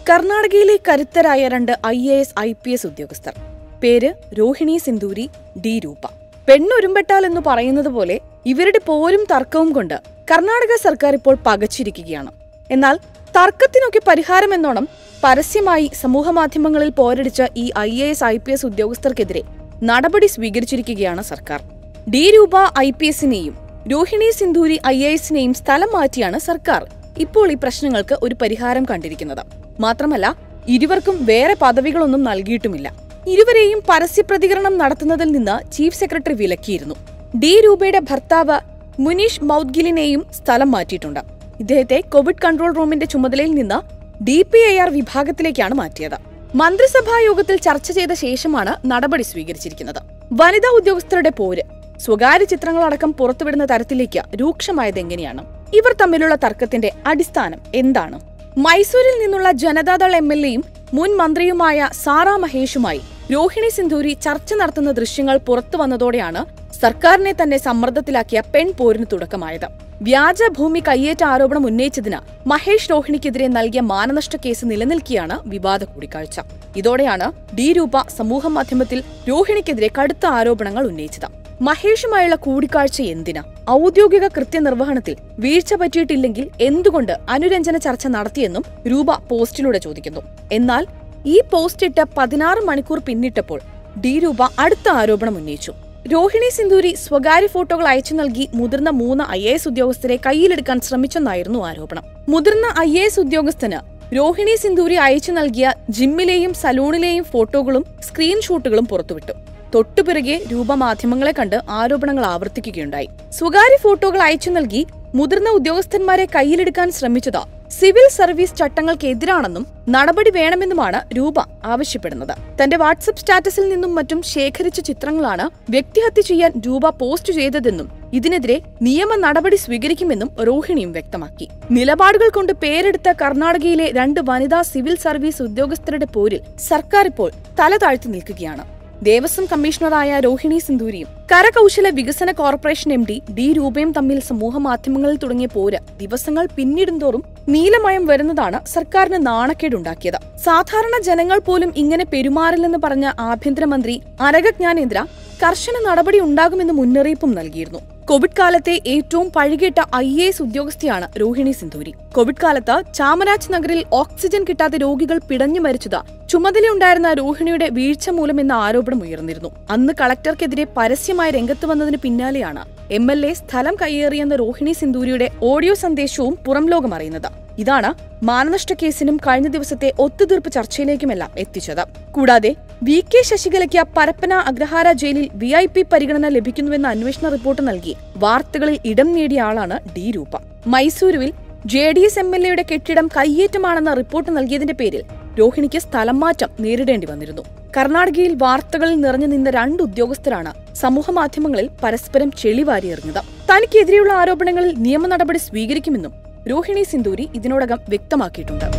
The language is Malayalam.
കർണാടകയിലെ കരുത്തരായ രണ്ട് I A S I P S ഉദ്യോഗസ്ഥർ പേര് രോഹിണി സിന്ദൂരി ഡി രൂപ പെണ്ണൊരുമ്പെട്ടാൽ എന്ന് പറയുന്നത് പോലെ ഇവരുടെ പോരും തർക്കവും കൊണ്ട് കർണാടക സർക്കാർ ഇപ്പോൾ പകച്ചിരിക്കുകയാണ് എന്നാൽ തർക്കത്തിനൊക്കെ പരിഹാരമെന്നോണം പരസ്യമായി സമൂഹമാധ്യമങ്ങളിൽ പോരടിച്ച ഈ I A S I P S ഉദ്യോഗസ്ഥർക്കെതിരെ നടപടി സ്വീകരിച്ചിരിക്കുകയാണ് സർക്കാർ ഡി രൂപ ഐ പി എസിനെയും രോഹിണി സിന്ദൂരി ഐ എ എസിനെയും സ്ഥലം മാറ്റിയാണ് സർക്കാർ ഇപ്പോൾ ഈ പ്രശ്നങ്ങൾക്ക് ഒരു പരിഹാരം കണ്ടിരിക്കുന്നത് മാത്രമല്ല ഇരുവർക്കും വേറെ പദവികളൊന്നും നൽകിയിട്ടുമില്ല ഇരുവരെയും പരസ്യ പ്രതികരണം നടത്തുന്നതിൽ നിന്ന് ചീഫ് സെക്രട്ടറി വിലക്കിയിരുന്നു ഡി രൂപയുടെ ഭർത്താവ് മുനീഷ് മൌദ്ഗിലിനെയും സ്ഥലം മാറ്റിയിട്ടുണ്ട് ഇദ്ദേഹത്തെ കോവിഡ് കൺട്രോൾ റൂമിന്റെ ചുമതലയിൽ നിന്ന് ഡി പി ഐ ആർ വിഭാഗത്തിലേക്കാണ് മാറ്റിയത് മന്ത്രിസഭാ യോഗത്തിൽ ചർച്ച ചെയ്ത ശേഷമാണ് നടപടി സ്വീകരിച്ചിരിക്കുന്നത് വനിതാ ഉദ്യോഗസ്ഥരുടെ പോര് സ്വകാര്യ ചിത്രങ്ങളടക്കം പുറത്തുവിടുന്ന തരത്തിലേക്ക് രൂക്ഷമായത് എങ്ങനെയാണ് ഇവർ തമ്മിലുള്ള തർക്കത്തിന്റെ അടിസ്ഥാനം എന്താണ് മൈസൂരിൽ നിന്നുള്ള ജനതാദൾ എം എൽ എയും മുൻ മന്ത്രിയുമായ സാറാ മഹേഷുമായി രോഹിണി സിന്ധൂരി ചർച്ച നടത്തുന്ന ദൃശ്യങ്ങൾ പുറത്തു വന്നതോടെയാണ് സർക്കാരിനെ തന്നെ സമ്മർദ്ദത്തിലാക്കിയ പെൺപോരിന് തുടക്കമായത് വ്യാജ ഭൂമി കയ്യേറ്റ ആരോപണം ഉന്നയിച്ചതിന് മഹേഷ് രോഹിണിക്കെതിരെ നൽകിയ മാനനഷ്ട കേസ് നിലനിൽക്കെയാണ് വിവാദ കൂടിക്കാഴ്ച ഇതോടെയാണ് ഡി രൂപ സമൂഹമാധ്യമത്തിൽ രോഹിണിക്കെതിരെ കടുത്ത ആരോപണങ്ങൾ ഉന്നയിച്ചത് മഹേഷുമായുള്ള കൂടിക്കാഴ്ച എന്തിനാ ഔദ്യോഗിക കൃത്യനിർവഹണത്തിൽ വീഴ്ച പറ്റിയിട്ടില്ലെങ്കിൽ എന്തുകൊണ്ട് അനുരഞ്ജന ചർച്ച നടത്തിയെന്നും രൂപ പോസ്റ്റിലൂടെ ചോദിക്കുന്നു എന്നാൽ ഈ പോസ്റ്റ് ഇട്ട് പതിനാറ് മണിക്കൂർ പിന്നിട്ടപ്പോൾ ഡി രൂപ അടുത്ത ആരോപണം ഉന്നയിച്ചു രോഹിണി സിന്ദൂരി സ്വകാര്യ ഫോട്ടോകൾ അയച്ചു നൽകി മുതിർന്ന മൂന്ന് ഐ എ എസ് ഉദ്യോഗസ്ഥരെ കയ്യിലെടുക്കാൻ ശ്രമിച്ചെന്നായിരുന്നു ആരോപണം മുതിർന്ന ഐ എ എസ് ഉദ്യോഗസ്ഥന് രോഹിണി സിന്ദൂരി അയച്ചു നൽകിയ ജിമ്മിലെയും സലൂണിലെയും ഫോട്ടോകളും സ്ക്രീൻഷോട്ടുകളും പുറത്തുവിട്ടു തൊട്ടുപിറകെ രൂപ മാധ്യമങ്ങളെ കണ്ട് ആരോപണങ്ങൾ ആവർത്തിക്കുകയുണ്ടായി സ്വകാര്യ ഫോട്ടോകൾ അയച്ചു നൽകി മുതിർന്ന ഉദ്യോഗസ്ഥന്മാരെ കയ്യിലെടുക്കാൻ ശ്രമിച്ചത് സിവിൽ സർവീസ് ചട്ടങ്ങൾക്കെതിരാണെന്നും നടപടി വേണമെന്നുമാണ് രൂപ ആവശ്യപ്പെടുന്നത് തന്റെ വാട്സപ്പ് സ്റ്റാറ്റസിൽ നിന്നും മറ്റും ശേഖരിച്ച ചിത്രങ്ങളാണ് വ്യക്തിഹത്യ ചെയ്യാൻ രൂപ പോസ്റ്റ് ചെയ്തതെന്നും ഇതിനെതിരെ നിയമ നടപടി സ്വീകരിക്കുമെന്നും രോഹിണിയും വ്യക്തമാക്കി നിലപാടുകൾ കൊണ്ട് പേരെടുത്ത കർണാടകയിലെ രണ്ട് വനിതാ സിവിൽ സർവീസ് ഉദ്യോഗസ്ഥരുടെ പോരിൽ സർക്കാർ ഇപ്പോൾ തല താഴ്ത്തി നിൽക്കുകയാണ് ദേവസ്വം കമ്മീഷണറായ രോഹിണി സിന്ദൂരിയും കരകൗശല വികസന കോർപ്പറേഷൻ എം ഡി ഡി രൂപയും തമ്മിൽ സമൂഹ മാധ്യമങ്ങളിൽ തുടങ്ങിയ പോര് ദിവസങ്ങൾ പിന്നിടുന്തോറും നീലമയം വരുന്നതാണ് സർക്കാരിന് നാണക്കേടുണ്ടാക്കിയത് സാധാരണ ജനങ്ങൾ പോലും ഇങ്ങനെ പെരുമാറില്ലെന്ന് പറഞ്ഞ ആഭ്യന്തരമന്ത്രി അരക ജ്ഞാനേന്ദ്ര കർശന നടപടി ഉണ്ടാകുമെന്ന് മുന്നറിയിപ്പും നൽകിയിരുന്നു കോവിഡ് കാലത്തെ ഏറ്റവും പഴുകേട്ട ഐ എ എസ് ഉദ്യോഗസ്ഥയാണ് രോഹിണി സിന്ധൂരി കോവിഡ് കാലത്ത് ചാമരാജ് നഗറിൽ ഓക്സിജൻ കിട്ടാത്ത രോഗികൾ പിടഞ്ഞു മരിച്ചത് ചുമതലയുണ്ടായിരുന്ന രോഹിണിയുടെ വീഴ്ച മൂലമെന്ന ആരോപണം ഉയർന്നിരുന്നു അന്ന് കളക്ടർക്കെതിരെ പരസ്യമായി രംഗത്ത് വന്നതിന് പിന്നാലെയാണ് എം എൽ എ സ്ഥലം കയ്യേറിയെന്ന രോഹിണി സിന്ധൂരിയുടെ ഓഡിയോ സന്ദേശവും പുറം ലോകം അറിയുന്നത് ഇതാണ് മാനനഷ്ട കേസിനും കഴിഞ്ഞ ദിവസത്തെ ഒത്തുതീർപ്പ് ചർച്ചയിലേക്കുമെല്ലാം എത്തിച്ചത് കൂടാതെ വി കെ ശശികലയ്ക്ക് പരപ്പന അഗ്രഹാര ജയിലിൽ വി ഐ പി പരിഗണന ലഭിക്കുന്നുവെന്ന അന്വേഷണ റിപ്പോർട്ട് നൽകി വാർത്തകളിൽ ഇടം നേടിയ ആളാണ് ഡി രൂപ മൈസൂരുവിൽ J D S M L എയുടെ കെട്ടിടം കയ്യേറ്റമാണെന്ന റിപ്പോർട്ട് നൽകിയതിന്റെ പേരിൽ രോഹിണിക്ക് സ്ഥലം മാറ്റം നേരിടേണ്ടി വന്നിരുന്നു കർണാടകയിൽ വാർത്തകളിൽ നിറഞ്ഞു നിന്ന രണ്ട് ഉദ്യോഗസ്ഥരാണ് സമൂഹമാധ്യമങ്ങളിൽ പരസ്പരം ചെളിവാരിയെറിഞ്ഞത് തനിക്കെതിരെയുള്ള ആരോപണങ്ങളിൽ നിയമ നടപടി സ്വീകരിക്കുമെന്നും രോഹിണി സിന്ദൂരി ഇതിനോടകം വ്യക്തമാക്കിയിട്ടുണ്ട്